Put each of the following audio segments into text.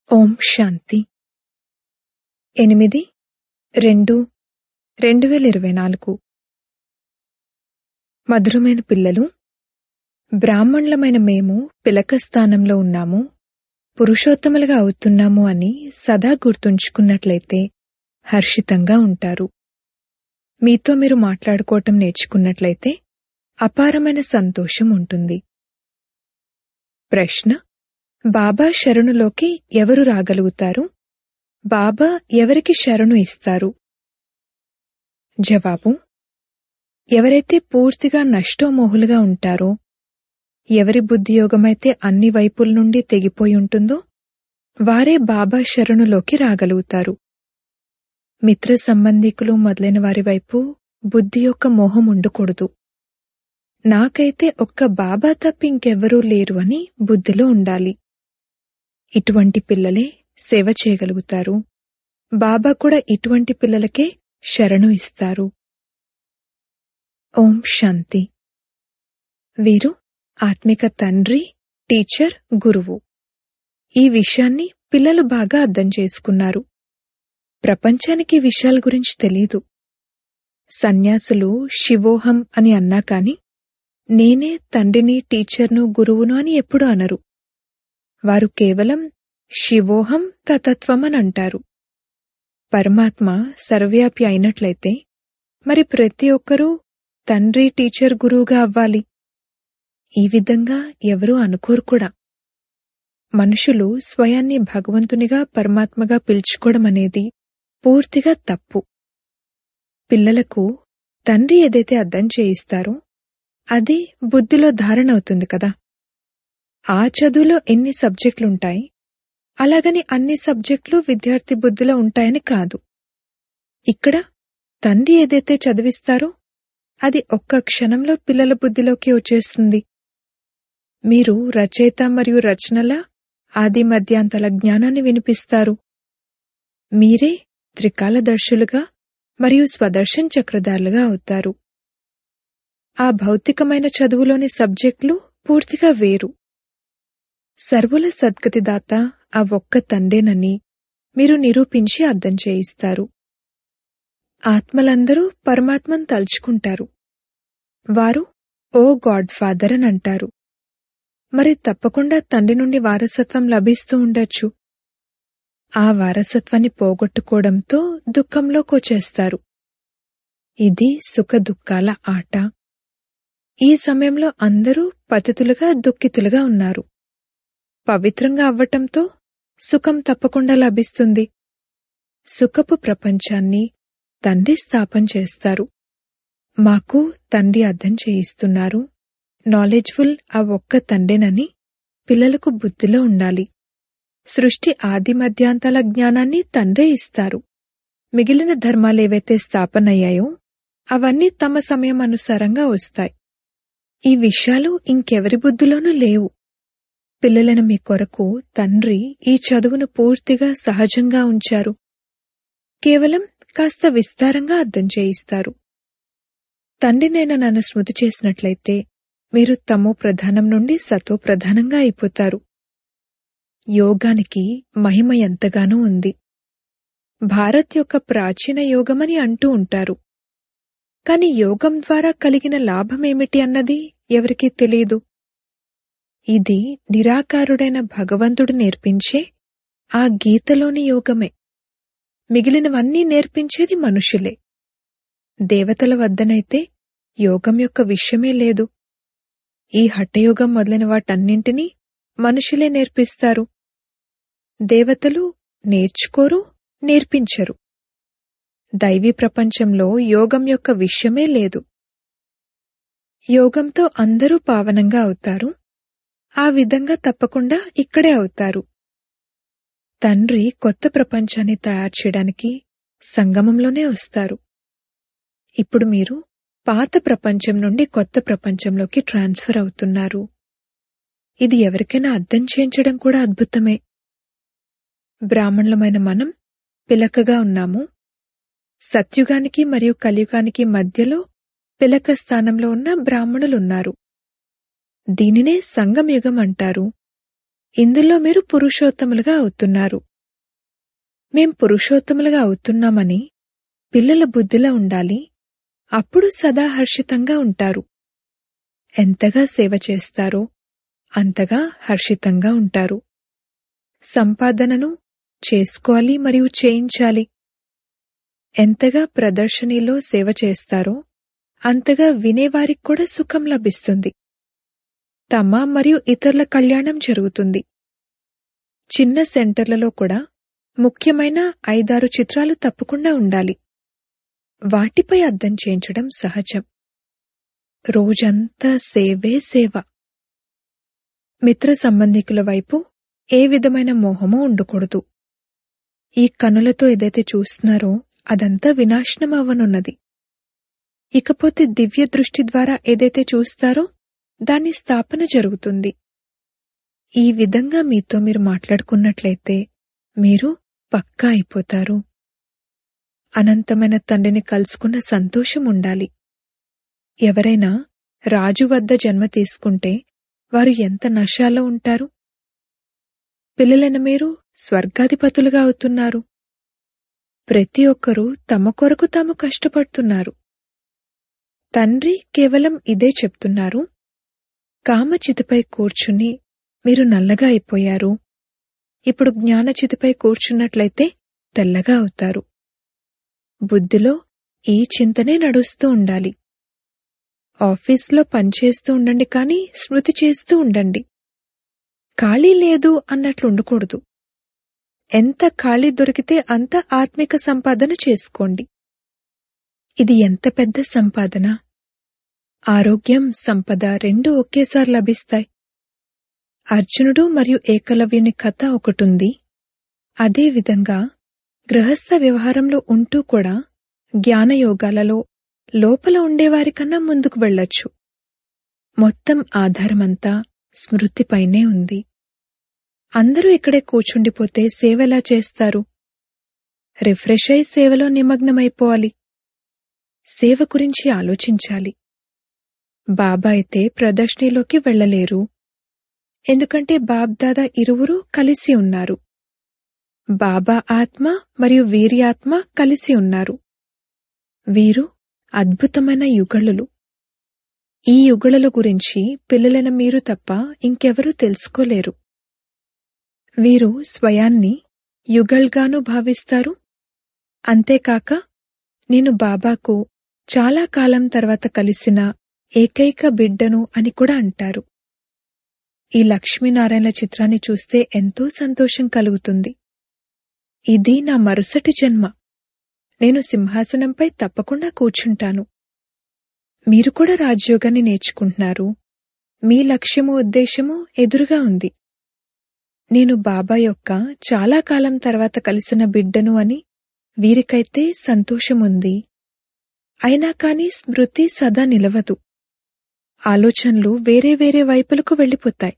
ఓం శాంతి ఎనిమిది రెండు రెండు వేల ఇరవై నాలుగు మధురమైన పిల్లలు బ్రాహ్మణులమైన మేము పిలక స్థానంలో ఉన్నాము పురుషోత్తములుగా అవుతున్నాము అని సదా గుర్తుంచుకున్నట్లయితే హర్షితంగా ఉంటారు మీతో మీరు మాట్లాడుకోవటం నేర్చుకున్నట్లయితే అపారమైన సంతోషం ఉంటుంది ప్రశ్న బాబా శరణులోకి ఎవరు రాగలుగుతారు బాబా ఎవరికి శరణు ఇస్తారు జవాబు ఎవరైతే పూర్తిగా నష్టోమోహులుగా ఉంటారో ఎవరి బుద్ధియోగమైతే అన్ని వైపుల నుండి తెగిపోయి ఉంటుందో వారే బాబా శరణులోకి రాగలుగుతారు మిత్ర సంబంధికులు మొదలైన వారి వైపు బుద్ధి యొక్క మోహం ఉండకూడదు నాకైతే ఒక్క బాబా తప్ప ఇంకెవ్వరూ లేరు అని బుద్ధిలో ఉండాలి ఇటువంటి పిల్లలే సేవ చేయగలుగుతారు బాబా కూడా ఇటువంటి పిల్లలకే శరణు ఇస్తారు ఓం శాంతి వీరు ఆత్మిక తండ్రి టీచర్ గురువు ఈ విషయాన్ని పిల్లలు బాగా అర్థం చేసుకున్నారు ప్రపంచానికి ఈ విషయాల గురించి తెలీదు సన్యాసులు శివోహం అని అన్నా కాని నేనే తండ్రిని టీచర్ను గురువును అని ఎప్పుడు అనరు వారు కేవలం శివోహం తతత్వం అని అంటారు పరమాత్మ సర్వవ్యాపి అయినట్లయితే మరి ప్రతి ఒక్కరూ తండ్రి టీచర్ గురువుగా అవ్వాలి ఈ విధంగా ఎవరూ అనుకోరు కూడా మనుషులు స్వయాన్ని భగవంతునిగా పరమాత్మగా పిలుచుకోవడం అనేది పూర్తిగా తప్పు పిల్లలకు తండ్రి ఏదైతే అర్థం చేయిస్తారో అది బుద్ధిలో ధారణ అవుతుంది కదా ఆ చదువులో ఎన్ని సబ్జెక్టులుంటాయి అలాగని అన్ని సబ్జెక్టులు విద్యార్థి బుద్ధిలో ఉంటాయని కాదు ఇక్కడ తండ్రి ఏదైతే చదివిస్తారో అది ఒక్క క్షణంలో పిల్లల బుద్ధిలోకి వచ్చేస్తుంది మీరు రచయిత మరియు రచనల ఆది మధ్యాంతల జ్ఞానాన్ని వినిపిస్తారు మీరే త్రికాలదర్శులుగా మరియు స్వదర్శన్ చక్రధారులుగా అవుతారు ఆ భౌతికమైన చదువులోని సబ్జెక్టులు పూర్తిగా వేరు సర్వుల సద్గతిదాత ఆ ఒక్క తండేనని మీరు నిరూపించి అర్థం చేయిస్తారు ఆత్మలందరూ పరమాత్మను తలుచుకుంటారు వారు ఓ గాడ్ ఫాదర్ అని అంటారు మరి తప్పకుండా తండ్రి నుండి వారసత్వం లభిస్తూ ఉండొచ్చు ఆ వారసత్వాన్ని పోగొట్టుకోవడంతో దుఃఖంలోకి వచ్చేస్తారు ఇది సుఖ దుఃఖాల ఆట ఈ సమయంలో అందరూ పతితులుగా దుఃఖితులుగా ఉన్నారు పవిత్రంగా అవ్వటంతో సుఖం తప్పకుండా లభిస్తుంది సుఖపు ప్రపంచాన్ని తండ్రి స్థాపన చేస్తారు మాకు తండ్రి అర్థం చేయిస్తున్నారు నాలెడ్జ్ఫుల్ ఆ ఒక్క తండ్రినని పిల్లలకు బుద్ధిలో ఉండాలి సృష్టి ఆది మధ్యాంతాల జ్ఞానాన్ని తండ్రే ఇస్తారు మిగిలిన ధర్మాలేవైతే స్థాపనయ్యాయో అవన్నీ తమ సమయం అనుసారంగా వస్తాయి ఈ విషయాలు ఇంకెవరి బుద్ధిలోనూ లేవు పిల్లలను మీ కొరకు తండ్రి ఈ చదువును పూర్తిగా సహజంగా ఉంచారు కేవలం కాస్త విస్తారంగా అర్థం చేయిస్తారు తండ్రినైనా నన్ను స్మృతి చేసినట్లయితే మీరు తమో ప్రధానం నుండి సతో ప్రధానంగా అయిపోతారు యోగానికి మహిమ ఎంతగానో ఉంది భారత్ యొక్క ప్రాచీన యోగమని అంటూ ఉంటారు కాని యోగం ద్వారా కలిగిన లాభమేమిటి అన్నది ఎవరికీ తెలియదు ఇది నిరాకారుడైన భగవంతుడు నేర్పించే ఆ గీతలోని యోగమే మిగిలినవన్నీ నేర్పించేది మనుషులే దేవతల వద్దనైతే యోగం యొక్క విషయమే లేదు ఈ హఠయోగం మొదలైన వాటన్నింటినీ మనుషులే నేర్పిస్తారు దేవతలు నేర్చుకోరు నేర్పించరు దైవీ ప్రపంచంలో యోగం యొక్క విషయమే లేదు యోగంతో అందరూ పావనంగా అవుతారు ఆ విధంగా తప్పకుండా ఇక్కడే అవుతారు తండ్రి కొత్త ప్రపంచాన్ని తయారు చేయడానికి సంగమంలోనే వస్తారు ఇప్పుడు మీరు పాత ప్రపంచం నుండి కొత్త ప్రపంచంలోకి ట్రాన్స్ఫర్ అవుతున్నారు ఇది ఎవరికైనా అర్థం చేయించడం కూడా అద్భుతమే బ్రాహ్మణులమైన మనం పిలకగా ఉన్నాము సత్యుగానికి మరియు కలియుగానికి మధ్యలో పిలక స్థానంలో ఉన్న బ్రాహ్మణులున్నారు దీనినే సంగమయుగం అంటారు ఇందులో మీరు పురుషోత్తములుగా అవుతున్నారు మేం పురుషోత్తములుగా అవుతున్నామని పిల్లల బుద్ధిలో ఉండాలి అప్పుడు సదా హర్షితంగా ఉంటారు ఎంతగా సేవ చేస్తారో అంతగా హర్షితంగా ఉంటారు సంపాదనను చేసుకోవాలి మరియు చేయించాలి ఎంతగా ప్రదర్శనలో సేవ చేస్తారో అంతగా వినేవారికి కూడా సుఖం లభిస్తుంది తమ మరియు ఇతరుల కళ్యాణం జరుగుతుంది చిన్న సెంటర్లలో కూడా ముఖ్యమైన ఐదారు చిత్రాలు తప్పకుండా ఉండాలి వాటిపై అద్దం చేయించడం సహజం రోజంతా సేవే సేవ మిత్ర సంబంధికుల వైపు ఏ విధమైన మోహమూ ఉండకూడదు ఈ కనులతో ఏదైతే చూస్తున్నారో అదంతా వినాశనం అవ్వనున్నది ఇకపోతే దివ్య దృష్టి ద్వారా ఏదైతే చూస్తారో దాని స్థాపన జరుగుతుంది ఈ విధంగా మీతో మీరు మాట్లాడుకున్నట్లయితే మీరు పక్కా అయిపోతారు అనంతమైన తండ్రిని కలుసుకున్న సంతోషం ఉండాలి ఎవరైనా రాజు వద్ద జన్మ తీసుకుంటే వారు ఎంత నశాలో ఉంటారు పిల్లలైన మీరు స్వర్గాధిపతులుగా అవుతున్నారు ప్రతి ఒక్కరూ తమ కొరకు తాము కష్టపడుతున్నారు తండ్రి కేవలం ఇదే చెప్తున్నారు కామచితిపై కూర్చుని మీరు నల్లగా అయిపోయారు ఇప్పుడు జ్ఞానచితిపై కూర్చున్నట్లయితే తెల్లగా అవుతారు బుద్ధిలో ఈ చింతనే నడుస్తూ ఉండాలి ఆఫీస్లో పనిచేస్తూ ఉండండి కానీ స్మృతి చేస్తూ ఉండండి ఖాళీ లేదు అన్నట్లు ఉండకూడదు ఎంత ఖాళీ దొరికితే అంత ఆత్మిక సంపాదన చేసుకోండి ఇది ఎంత పెద్ద సంపాదన ఆరోగ్యం సంపద రెండు ఒకేసారి లభిస్తాయి అర్జునుడు మరియు ఏకలవ్యుని కథ ఒకటుంది అదేవిధంగా గృహస్థ వ్యవహారంలో ఉంటూ కూడా జ్ఞానయోగాలలో లోపల ఉండేవారికన్నా ముందుకు వెళ్ళొచ్చు మొత్తం ఆధారమంతా స్మృతిపైనే ఉంది అందరూ ఇక్కడే కూర్చుండిపోతే సేవెలా చేస్తారు రిఫ్రెష్ అయి సేవలో నిమగ్నమైపోవాలి సేవ గురించి ఆలోచించాలి బాబా అయితే ప్రదర్శనలోకి వెళ్లలేరు ఎందుకంటే బాబ్దాదా ఇరువురు కలిసి ఉన్నారు బాబా ఆత్మ మరియు వీరి ఆత్మ కలిసి ఉన్నారు వీరు అద్భుతమైన యుగళులు ఈ యుగళల గురించి పిల్లలైన మీరు తప్ప ఇంకెవరూ తెలుసుకోలేరు వీరు స్వయాన్ని యుగల్గాను భావిస్తారు అంతేకాక నేను బాబాకు చాలా కాలం తర్వాత కలిసిన ఏకైక బిడ్డను అని కూడా అంటారు ఈ లక్ష్మీనారాయణ చిత్రాన్ని చూస్తే ఎంతో సంతోషం కలుగుతుంది ఇది నా మరుసటి జన్మ నేను సింహాసనంపై తప్పకుండా కూర్చుంటాను మీరు కూడా రాజ్యోగాన్ని నేర్చుకుంటున్నారు మీ లక్ష్యము ఉద్దేశము ఎదురుగా ఉంది నేను బాబా యొక్క చాలా కాలం తర్వాత కలిసిన బిడ్డను అని వీరికైతే సంతోషముంది అయినా కాని స్మృతి సదా నిలవదు ఆలోచనలు వేరే వేరే వైపులకు వెళ్ళిపోతాయి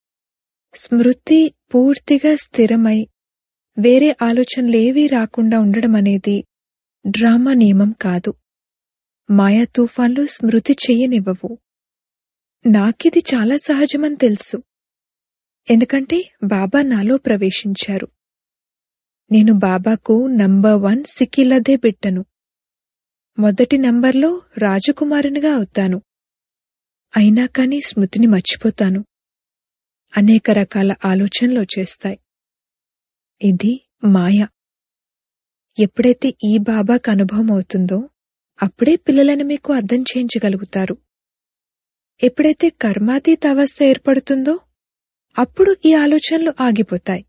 స్మృతి పూర్తిగా స్థిరమై వేరే ఆలోచనలేవీ రాకుండా ఉండడం అనేది డ్రామా నియమం కాదు మాయా తుఫాన్లు స్మృతి చెయ్యనివ్వవు నాకిది చాలా సహజమని తెలుసు ఎందుకంటే బాబా నాలో ప్రవేశించారు నేను బాబాకు నంబర్ వన్ సిక్కిలదే బిట్టను మొదటి నంబర్లో రాజకుమారునిగా అవుతాను అయినా కాని స్మృతిని మర్చిపోతాను అనేక రకాల ఆలోచనలు వచ్చేస్తాయి ఇది మాయ ఎప్పుడైతే ఈ బాబాకు అనుభవం అవుతుందో అప్పుడే పిల్లలను మీకు అర్థం చేయించగలుగుతారు ఎప్పుడైతే కర్మాతీత అవస్థ ఏర్పడుతుందో అప్పుడు ఈ ఆలోచనలు ఆగిపోతాయి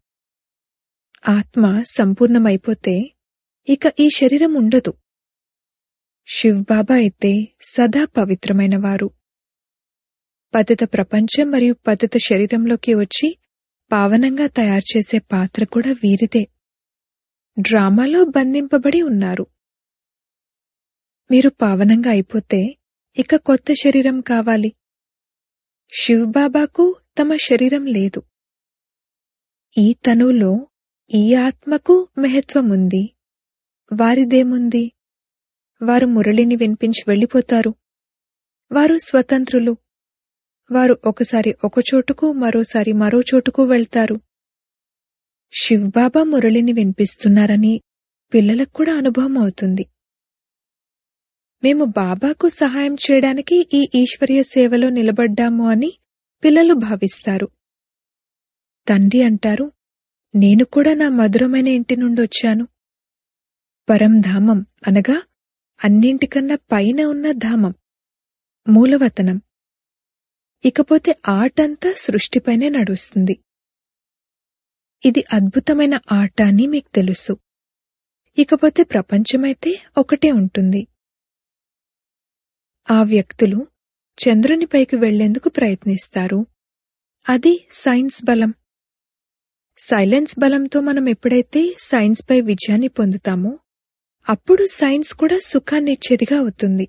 ఆత్మ సంపూర్ణమైపోతే ఇక ఈ శరీరం ఉండదు శివ్బాబా అయితే సదా పవిత్రమైన వారు పతిత ప్రపంచం మరియు పతిత శరీరంలోకి వచ్చి పావనంగా తయారు చేసే పాత్ర కూడా వీరిదే డ్రామాలో బంధింపబడి ఉన్నారు మీరు పావనంగా అయిపోతే ఇక కొత్త శరీరం కావాలి శివబాబాకు తమ శరీరం లేదు ఈ తనువులో ఈ ఆత్మకు మహత్వముంది వారిదేముంది వారు మురళిని వినిపించి వెళ్ళిపోతారు వారు స్వతంత్రులు వారు ఒకసారి ఒక చోటుకు మరోసారి మరో చోటుకు వెళ్తారు శివ్బాబా మురళిని వినిపిస్తున్నారని పిల్లలకు కూడా అనుభవం అవుతుంది మేము బాబాకు సహాయం చేయడానికి ఈ ఈశ్వరీయ సేవలో నిలబడ్డాము అని పిల్లలు భావిస్తారు తండ్రి అంటారు నేను కూడా నా మధురమైన ఇంటి నుండి వచ్చాను పరంధామం అనగా అన్నింటికన్నా పైన ఉన్న ధామం మూలవతనం ఇకపోతే ఆటంతా సృష్టిపైనే నడుస్తుంది ఇది అద్భుతమైన ఆట అని మీకు తెలుసు ఇకపోతే ప్రపంచమైతే ఒకటే ఉంటుంది ఆ వ్యక్తులు చంద్రునిపైకి వెళ్లేందుకు ప్రయత్నిస్తారు అది సైన్స్ బలం సైలెన్స్ బలంతో మనం ఎప్పుడైతే సైన్స్ పై విజయాన్ని పొందుతామో అప్పుడు సైన్స్ కూడా సుఖాన్ని ఇచ్చేదిగా అవుతుంది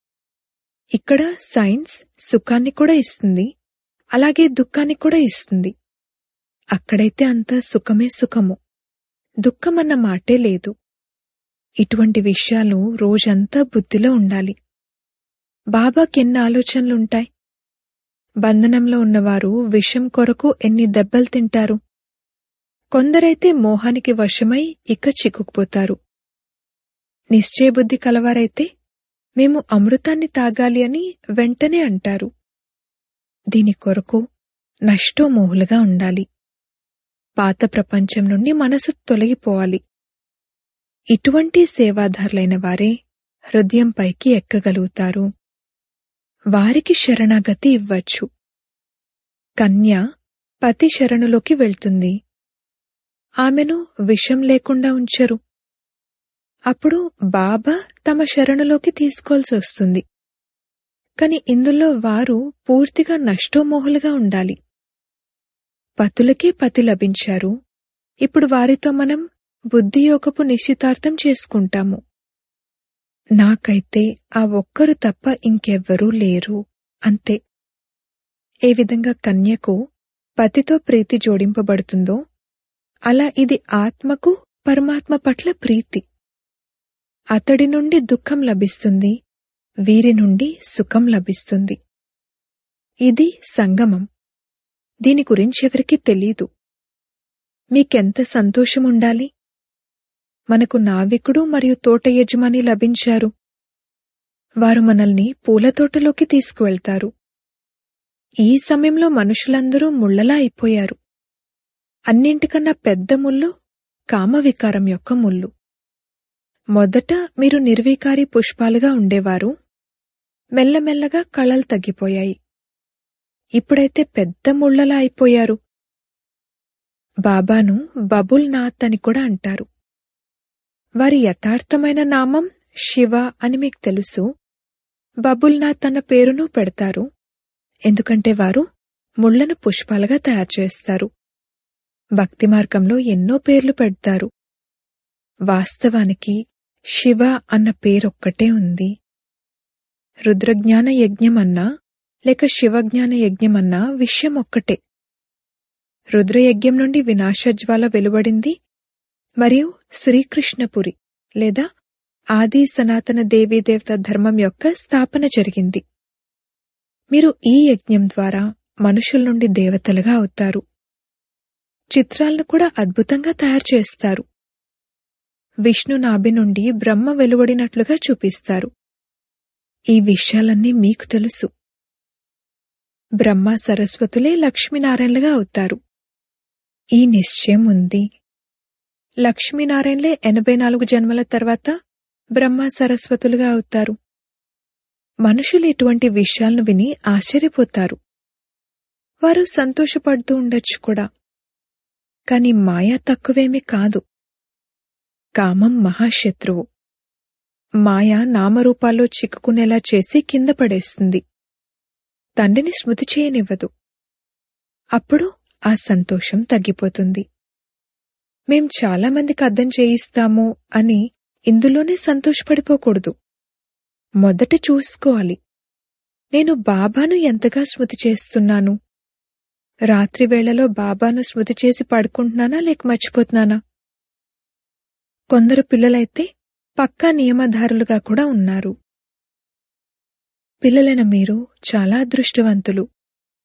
ఇక్కడ సైన్స్ సుఖాన్ని కూడా ఇస్తుంది అలాగే దుఃఖాన్ని కూడా ఇస్తుంది అక్కడైతే అంతా సుఖమే సుఖము దుఃఖమన్న మాటే లేదు ఇటువంటి విషయాలు రోజంతా బుద్ధిలో ఉండాలి బాబాకెన్ని ఆలోచనలుంటాయి బంధనంలో ఉన్నవారు విషం కొరకు ఎన్ని దెబ్బలు తింటారు కొందరైతే మోహానికి వశమై ఇక చిక్కుకుపోతారు నిశ్చయబుద్ధి కలవారైతే మేము అమృతాన్ని తాగాలి అని వెంటనే అంటారు దీని కొరకు నష్టోమోహులుగా ఉండాలి పాత ప్రపంచం నుండి మనసు తొలగిపోవాలి ఇటువంటి సేవాదారులైన వారే హృదయంపైకి ఎక్కగలుగుతారు వారికి శరణాగతి ఇవ్వచ్చు కన్య పతి శరణులోకి వెళ్తుంది ఆమెను విషం లేకుండా ఉంచరు అప్పుడు బాబా తమ శరణులోకి తీసుకోవాల్సి వస్తుంది కాని ఇందులో వారు పూర్తిగా నష్టోమోహులుగా ఉండాలి పతులకే పతి లభించారు ఇప్పుడు వారితో మనం బుద్ధియోగపు నిశ్చితార్థం చేసుకుంటాము నాకైతే ఆ ఒక్కరు తప్ప ఇంకెవ్వరూ లేరు అంతే ఏ విధంగా కన్యకు పతితో ప్రీతి జోడింపబడుతుందో అలా ఇది ఆత్మకు పరమాత్మ పట్ల ప్రీతి అతడి నుండి దుఃఖం లభిస్తుంది వీరి నుండి సుఖం లభిస్తుంది ఇది సంగమం దీని గురించి ఎవరికీ తెలీదు మీకెంత సంతోషం ఉండాలి మనకు నావికుడు మరియు తోట యజమాని లభించారు వారు మనల్ని పూల తోటలోకి తీసుకువెళ్తారు ఈ సమయంలో మనుషులందరూ ముళ్లలా అయిపోయారు అన్నింటికన్నా పెద్ద ముళ్ళు కామవికారం యొక్క ముళ్ళు మొదట మీరు నిర్వీకారి పుష్పాలుగా ఉండేవారు మెల్లమెల్లగా కళలు తగ్గిపోయాయి ఇప్పుడైతే పెద్ద ముళ్లలా అయిపోయారు బాబాను బబుల్ నాథ్ అని కూడా అంటారు వారి యథార్థమైన నామం శివ అని మీకు తెలుసు బబుల్నాథ్ అన్న పేరును పెడతారు ఎందుకంటే వారు ముళ్లను పుష్పాలుగా తయారు చేస్తారు భక్తి మార్గంలో ఎన్నో పేర్లు పెడతారు వాస్తవానికి శివ అన్న పేరొక్కటే ఉంది రుద్రజ్ఞాన యజ్ఞమన్నా లేక శివజ్ఞాన యజ్ఞమన్నా విషయం ఒక్కటే రుద్రయజ్ఞం నుండి వినాశజ్వాల వెలువడింది మరియు శ్రీకృష్ణపురి లేదా ఆది సనాతన దేవీదేవత ధర్మం యొక్క స్థాపన జరిగింది మీరు ఈ యజ్ఞం ద్వారా మనుషుల నుండి దేవతలుగా అవుతారు చిత్రాలను కూడా అద్భుతంగా తయారు చేస్తారు విష్ణు నాభి నుండి బ్రహ్మ వెలువడినట్లుగా చూపిస్తారు ఈ విషయాలన్నీ మీకు తెలుసు బ్రహ్మ సరస్వతులే లక్ష్మీనారాయణలుగా అవుతారు ఈ నిశ్చయం ఉంది లక్ష్మీనారాయణలే ఎనభై నాలుగు జన్మల తర్వాత బ్రహ్మ సరస్వతులుగా అవుతారు మనుషులు ఇటువంటి విషయాలను విని ఆశ్చర్యపోతారు వారు సంతోషపడుతూ ఉండొచ్చు కూడా కాని మాయ తక్కువేమీ కాదు కామం మహాశత్రువు మాయ నామరూపాల్లో చిక్కుకునేలా చేసి కింద పడేస్తుంది తండ్రిని స్మృతి చేయనివ్వదు అప్పుడు ఆ సంతోషం తగ్గిపోతుంది మేం చాలా మందికి అర్థం చేయిస్తాము అని ఇందులోనే సంతోషపడిపోకూడదు మొదట చూసుకోవాలి నేను బాబాను ఎంతగా స్మృతి చేస్తున్నాను రాత్రి వేళలో బాబాను స్మృతి చేసి పడుకుంటున్నానా లేక మర్చిపోతున్నానా కొందరు పిల్లలైతే పక్కా నియమధారులుగా కూడా ఉన్నారు పిల్లలైన మీరు చాలా అదృష్టవంతులు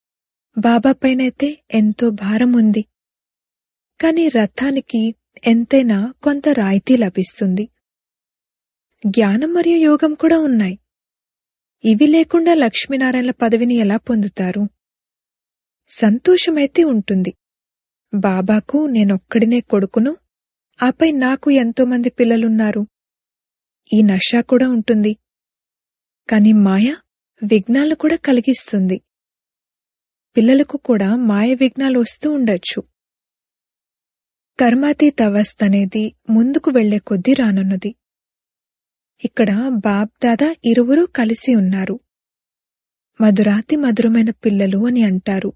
బాబా పైనైతే ఎంతో భారం ఉంది కాని రథానికి ఎంతైనా కొంత రాయితీ లభిస్తుంది జ్ఞానం మరియు యోగం కూడా ఉన్నాయి ఇవి లేకుండా లక్ష్మీనారాయణల పదవిని ఎలా పొందుతారు సంతోషమైతే ఉంటుంది బాబాకు నేనొక్కడినే కొడుకును ఆపై నాకు ఎంతో మంది పిల్లలున్నారు ఈ నష కూడా ఉంటుంది కాని మాయ విఘ్నాలు కూడా కలిగిస్తుంది పిల్లలకు కూడా మాయ విఘ్నాలు వస్తూ ఉండొచ్చు కర్మాతీత అవస్థ అనేది ముందుకు వెళ్లే కొద్దీ రానున్నది ఇక్కడ బాబ్ దాదా ఇరువురూ కలిసి ఉన్నారు మధురాతి మధురమైన పిల్లలు అని అంటారు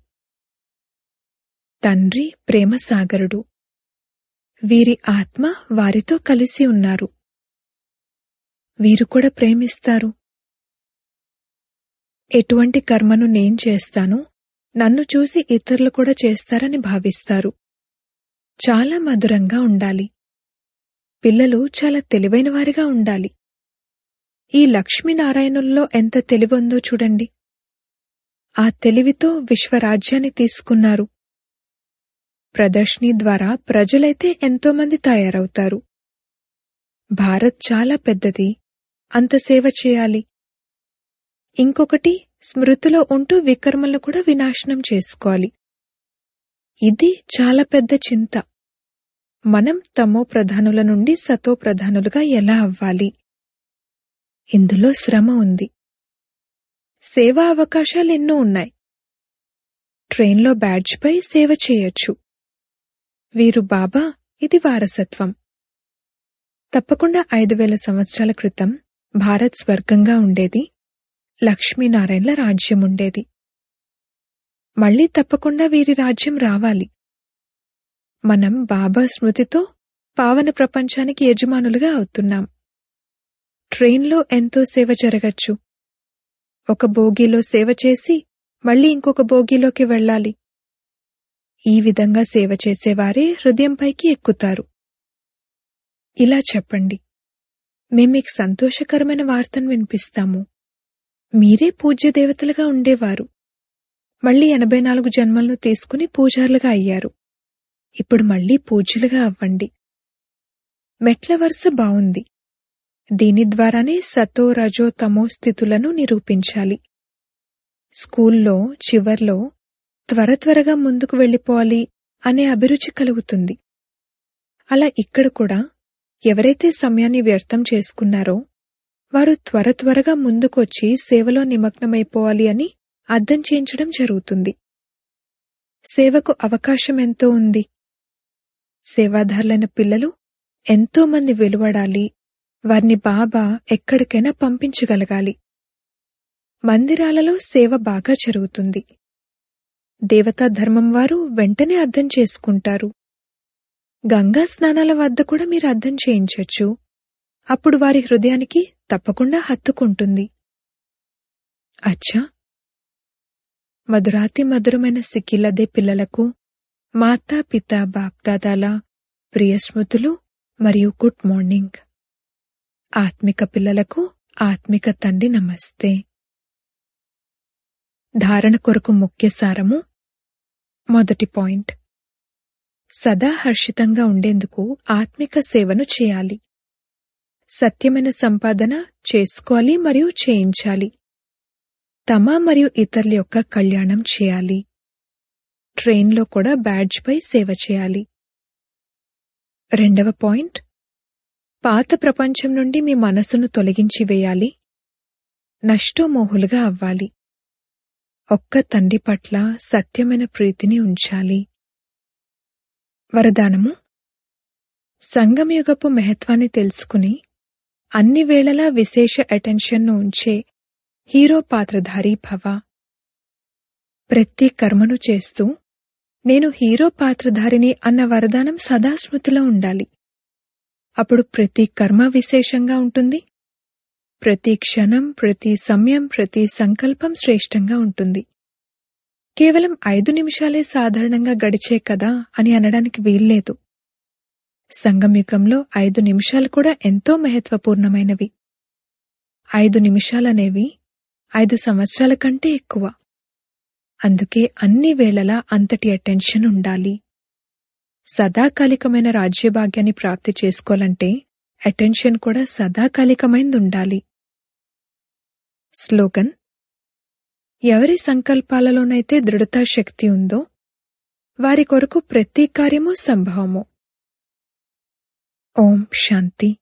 తండ్రి ప్రేమ సాగరుడు వీరి ఆత్మ వారితో కలిసి ఉన్నారు వీరు కూడా ప్రేమిస్తారు ఎటువంటి కర్మను నేను చేస్తానో నన్ను చూసి ఇతరులు కూడా చేస్తారని భావిస్తారు చాలా మధురంగా ఉండాలి పిల్లలు చాలా తెలివైన వారిగా ఉండాలి ఈ లక్ష్మీనారాయణుల్లో ఎంత తెలివుందో చూడండి ఆ తెలివితో విశ్వరాజ్యాన్ని తీసుకున్నారు ప్రదర్శిని ద్వారా ప్రజలైతే ఎంతోమంది తయారవుతారు భారత్ చాలా పెద్దది అంత సేవ చేయాలి ఇంకొకటి స్మృతిలో ఉంటూ వికర్మలను కూడా వినాశనం చేసుకోవాలి ఇది చాలా పెద్ద చింత మనం తమో ప్రధానుల నుండి సతో ప్రధానులుగా ఎలా అవ్వాలి ఇందులో శ్రమ ఉంది సేవా అవకాశాలు ఎన్నో ఉన్నాయి ట్రైన్లో బ్యాడ్జ్పై సేవ చేయొచ్చు వీరు బాబా ఇది వారసత్వం తప్పకుండా ఐదు వేల సంవత్సరాల క్రితం భారత్ స్వర్గంగా ఉండేది లక్ష్మీనారాయణల రాజ్యం ఉండేది మళ్లీ తప్పకుండా వీరి రాజ్యం రావాలి మనం బాబా స్మృతితో పావన ప్రపంచానికి యజమానులుగా అవుతున్నాం ట్రైన్లో ఎంతో సేవ జరగచ్చు ఒక బోగీలో సేవ చేసి మళ్ళీ ఇంకొక బోగీలోకి వెళ్ళాలి ఈ విధంగా సేవ చేసేవారే హృదయంపైకి ఎక్కుతారు ఇలా చెప్పండి మేమీకు సంతోషకరమైన వార్తను వినిపిస్తాము మీరే పూజ్య దేవతలుగా ఉండేవారు మళ్ళీ ఎనభై నాలుగు జన్మలను తీసుకుని పూజారులుగా అయ్యారు ఇప్పుడు మళ్ళీ పూజ్యులుగా అవ్వండి మెట్ల వరుస బావుంది దీని ద్వారానే సతో రజో తమో స్థితులను నిరూపించాలి స్కూల్లో చివర్లో త్వర త్వరగా ముందుకు వెళ్ళిపోవాలి అనే అభిరుచి కలుగుతుంది అలా ఇక్కడ కూడా ఎవరైతే సమయాన్ని వ్యర్థం చేసుకున్నారో వారు త్వర త్వరగా ముందుకొచ్చి సేవలో నిమగ్నమైపోవాలి అని అర్థం చేయించడం జరుగుతుంది సేవకు అవకాశం ఎంతో ఉంది సేవాదారులైన పిల్లలు ఎంతో మంది వెలువడాలి వారిని బాబా ఎక్కడికైనా పంపించగలగాలి మందిరాలలో సేవ బాగా జరుగుతుంది దేవతా ధర్మం వారు వెంటనే అర్థం చేసుకుంటారు గంగా స్నానాల వద్ద కూడా మీరు అర్థం చేయించొచ్చు అప్పుడు వారి హృదయానికి తప్పకుండా హత్తుకుంటుంది అచ్చా మధురాతి మధురమైన సిక్కిలదే పిల్లలకు మాతా పిత బాప్దాదాల ప్రియ స్మృతులు మరియు గుడ్ మార్నింగ్ ఆత్మిక పిల్లలకు ఆత్మిక తండ్రి నమస్తే ధారణ కొరకు ముఖ్య సారము మొదటి పాయింట్ సదా హర్షితంగా ఉండేందుకు ఆత్మిక సేవను చేయాలి సత్యమైన సంపాదన చేసుకోవాలి మరియు చేయించాలి తమ మరియు ఇతరుల యొక్క కళ్యాణం చేయాలి ట్రైన్లో కూడా బ్యాడ్జ్పై సేవ చేయాలి రెండవ పాయింట్ పాత ప్రపంచం నుండి మీ మనసును తొలగించి వేయాలి నష్టోమోహులుగా అవ్వాలి ఒక్క తండ్రి పట్ల సత్యమైన ప్రీతిని ఉంచాలి వరదానము సంగమయుగపు మహత్వాన్ని తెలుసుకుని అన్ని వేళలా విశేష అటెన్షన్ను ఉంచే హీరో పాత్రధారి భవ ప్రతి కర్మను చేస్తూ నేను హీరో పాత్రధారిని అన్న వరదానం సదా స్మృతిలో ఉండాలి అప్పుడు ప్రతి కర్మ విశేషంగా ఉంటుంది ప్రతి క్షణం ప్రతి సమయం ప్రతి సంకల్పం శ్రేష్టంగా ఉంటుంది కేవలం ఐదు నిమిషాలే సాధారణంగా గడిచే కదా అని అనడానికి వీల్లేదు సంగమయుగంలో ఐదు నిమిషాలు కూడా ఎంతో మహత్వపూర్ణమైనవి ఐదు నిమిషాలనేవి ఐదు సంవత్సరాల కంటే ఎక్కువ అందుకే అన్ని వేళలా అంతటి అటెన్షన్ ఉండాలి సదాకాలికమైన రాజ్యభాగ్యాన్ని ప్రాప్తి చేసుకోవాలంటే అటెన్షన్ కూడా సదాకాలికమైంది ఉండాలి స్లోగన్ ఎవరి సంకల్పాలలోనైతే దృఢతా శక్తి ఉందో వారి కొరకు ప్రతి కార్యము సంభవము ఓం శాంతి